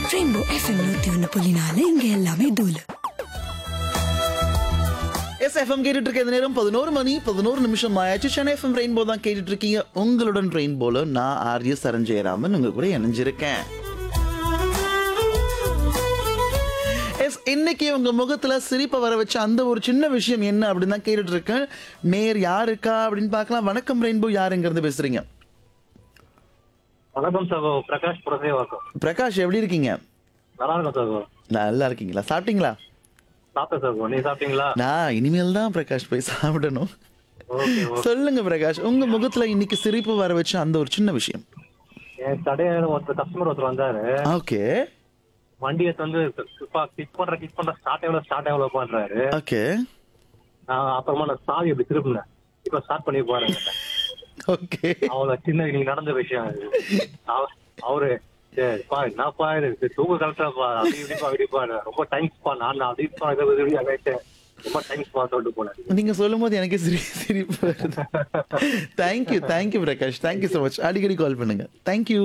Rainbow FM நூத்தி ஒன்னு புள்ளி நாலு இங்க எல்லாமே தூளு எஸ் எஃப்எம் கேட்டுட்டு இருக்க இந்த நேரம் பதினோரு மணி பதினோரு நிமிஷம் ஆயாச்சு சென்னை எஃப்எம் ரெயின்போ தான் கேட்டுட்டு இருக்கீங்க உங்களுடன் ரெயின்போல நான் ஆர்ய சரஞ்சயராமன் உங்க கூட இணைஞ்சிருக்கேன் எஸ் இன்னைக்கு உங்க முகத்துல சிரிப்பை வர வச்ச அந்த ஒரு சின்ன விஷயம் என்ன அப்படின்னு தான் கேட்டுட்டு இருக்கேன் நேர் யாருக்கா அப்படின்னு பார்க்கலாம் வணக்கம் ரெயின்போ யாருங்கிறது பேசுறீங்க வணக்கம் சகோ பிரகாஷ் புரசேவாக்கம் பிரகாஷ் எப்படி இருக்கீங்க நல்லா இருக்கும் சகோ நல்லா இருக்கீங்களா சாப்பிட்டீங்களா சாப்பிட்டேன் சகோ நீ சாப்பிட்டீங்களா நான் இனிமேல் தான் பிரகாஷ் போய் சாப்பிடணும் ஓகே சொல்லுங்க பிரகாஷ் உங்க முகத்துல இன்னைக்கு சிரிப்பு வர வச்ச அந்த ஒரு சின்ன விஷயம் என் கடையில ஒருத்தர் கஸ்டமர் ஒருத்தர் வந்தாரு ஓகே வண்டியை வந்து கிளிக் பண்ற கிளிக் பண்ற ஸ்டார்ட் எவ்வளவு ஸ்டார்ட் எவ்வளவு பண்றாரு ஓகே நான் அப்புறமா நான் சாவி அப்படி திருப்பினேன் இப்ப ஸ்டார்ட் பண்ணி பாருங்க ஓகே அவள சின்ன இன்னைக்கு நடந்த விஷயம் அது அவ- அவரு "ஏய், பா என்னப்பா இது தூக்க கலெக்டராப்பா அப்படி இப்படிப்பா இப்படிப்பா ரொம்ப தேங்க்ஸ்ப்பா நான் நான் அப்படிப்பா இதை உதவி கேட்டேன் ரொம்ப தேங்க்ஸ்ப்பா சொல்லிட்டு போனேன் நீங்க சொல்லும் போது எனக்கு சிரி சிரிப்பு வருது thank you thank you Prakash thank you so much அடிக்கடி கால் பண்ணுங்க தேங்க்யூ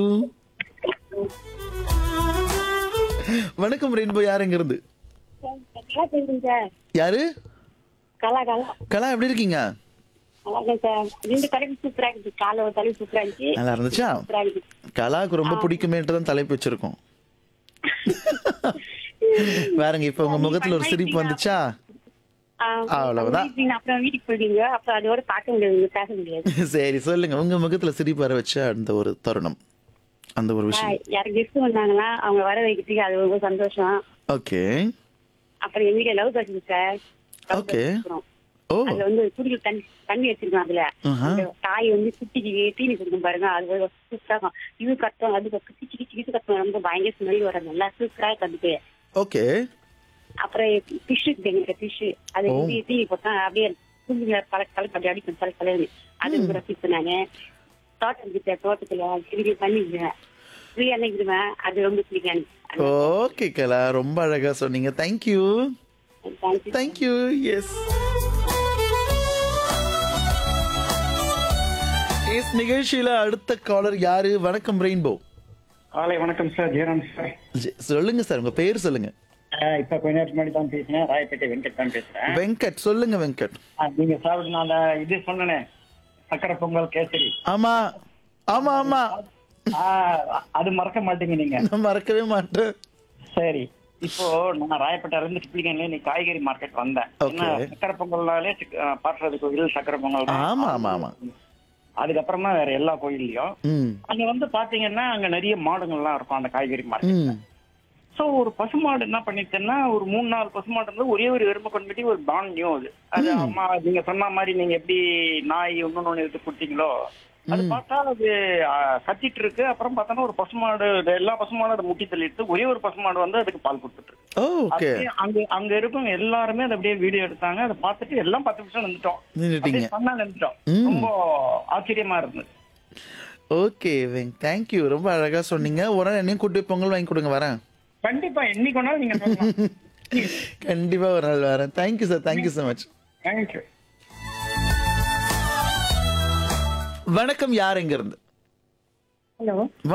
வணக்கம் ரெயின்போ யாருங்க இருந்து நல்லா பேசுறேன் சார் யாரு கலா கலா கலா எப்படி இருக்கீங்க நல்லா இருக்கேன் சார் ரெண்டு தலைப்பு சூப்பரா இருந்துச்சு காலை ஒரு தலைப்பு சூப்பரா இருந்துச்சு நல்லா இருந்துச்சா சூப்பரா இருந்துச்சு கலாவுக்கு ரொம்ப பிடிக்குமேட்டு தான் தலைப்பு வச்சிருக்கோம் வேறங்க இப்ப உங்க முகத்துல ஒரு சிரிப்பு வந்துச்சா ஆ, அவ்வளவுதான். வீட்டுக்கு அப்புறம் வீட்டுக்கு போயிட்டீங்க அப்புறம் அதோட பார்க்க முடியாது பேச முடியாது சரி சொல்லுங்க உங்க முகத்துல சிரிப்பு வர வச்ச அந்த ஒரு தருணம் அந்த ஒரு ஆ, விஷயம் யாரும் கெஸ்ட் வந்தாங்கன்னா அவங்க வர வைக்கிறதுக்கு அது ரொம்ப சந்தோஷம் ஓகே அப்புறம் எங்க வீட்டுல லவ் பேசுங்க சார் Love Okay. பேசுறோம். ஓ அதுல வந்து குடிக்க தண்ணி தண்ணி வச்சிருக்கோம் அதுல ஆஹா. அந்த தாய் வந்து குட்டிக்கு தீனி கொடுக்கும் பாருங்க அது ஒரு சூப்பரா இருக்கும் இது கட்டும் அது கட்டும் கிச்சு கிச்சு கிச்சு கட்டும் ரொம்ப பயங்கர ஸ்மெல் வர நல்லா சூப்பரா கண்டுட்டு ஓகே அப்புறம் ஃபிஷ் இருக்கு எங்கிட்ட ஃபிஷ் அது ஓ. வந்து தீனி போட்டா அப்படியே குஞ்சுங்க பல கலர் அப்படி அடிக்கும் பல கலர் அது கூட ரசிப்பேன் தோட்டம் கிட்ட தோட்டத்துல திரும்பி பண்ணிக்குவேன் ஃப்ரீயா நினைக்கிறேன் அது ரொம்ப பிடிக்கும் எனக்கு. ஓகே கலா ரொம்ப அழகா சொன்னீங்க thank you Thank you. Thank you yes yes நிகழ்ச்சியில அடுத்த காலர் யாரு வணக்கம் ரெயின்போ காலை வணக்கம் சார் ஜெயராம் சார் ஜெ- சொல்லுங்க சார் உங்க பேர் சொல்லுங்க அஹ் இப்ப கொஞ்ச நேரத்துக்கு முன்னாடி தான் பேசினேன் ராயப்பேட்டை வெங்கட் தான் பேசுறேன் வெங்கட் சொல்லுங்க வெங்கட் அஹ் நீங்க சாப்பிட்டு நான் அந்த இது சொன்னனே சக்கரை பொங்கல் கேசரி ஆமா ஆமா ஆமா அஹ் அது மறக்க மாட்டீங்க நீங்க நான் மறக்கவே மாட்டேன் சரி இப்போ நான் ராயப்பேட்டையில இருந்து டிப்ளிகன்ல நீ காய்கறி மார்க்கெட் வந்தேன் Okay. ஏன்னா சக்கரை பொங்கல்னாலே சிக்- அஹ் பாட்டுறது கோயில் சக்கரை பொங்கல் தான். ஆமா ஆமா ஆமா அதுக்கப்புறமா வேற எல்லா கோயில்லையும் ம் அங்க வந்து பாத்தீங்கன்னா அங்க நிறைய மாடுங்கள்லாம் இருக்கும் அந்த காய்கறி மார்க்கெட் ம் சோ ஒரு பசுமாடு என்ன பண்ணிட்டேன்னா ஒரு மூணு நாலு பசுமாடு இருந்து ஒரே ஒரு எருமை கொண்டு போய் ஒரு பாண்ட் நியூ அது அது அம்மா நீங்க சொன்ன மாதிரி நீங்க எப்படி நாய் இன்னொன்னு எடுத்து கொடுத்தீங்களோ அது பார்த்தா அது ஆ, கத்திட்டு இருக்கு அப்புறம் பார்த்தோன்னா ஒரு பசுமாடு எல்லா பசுமாடும் அதை முட்டி தள்ளிட்டு ஒரே ஒரு பசுமாடு வந்து அதுக்கு பால் கொடுத்துட்டு இருக்கு ஓகே அப்படியே அங்க அங்க இருக்கும் எல்லாருமே அதை அப்படியே வீடியோ எடுத்தாங்க அதை பார்த்துட்டு எல்லாம் பத்து நிமிஷம் நின்றுட்டோம் நின்னுட்டீங்க அப்படியே பண்ணா நின்றுட்டோம் ம். ரொம்ப ஆச்சரியமா இருந்தது ஓகே வெங் தேங்க்யூ ரொம்ப அழகா சொன்னீங்க ஒரு நாள் என்னையும் கூட்டி போய் பொங்கல் வாங்கி கொடுங்க வரேன் கண்டிப்பா என்னைக்கு வேணாலும் நீங்க சொல்லலாம் கண்டிப்பா ஒரு நாள் வரேன் thank you sir thank you so much thank you வணக்கம் யார் எங்க இருந்து ஹலோ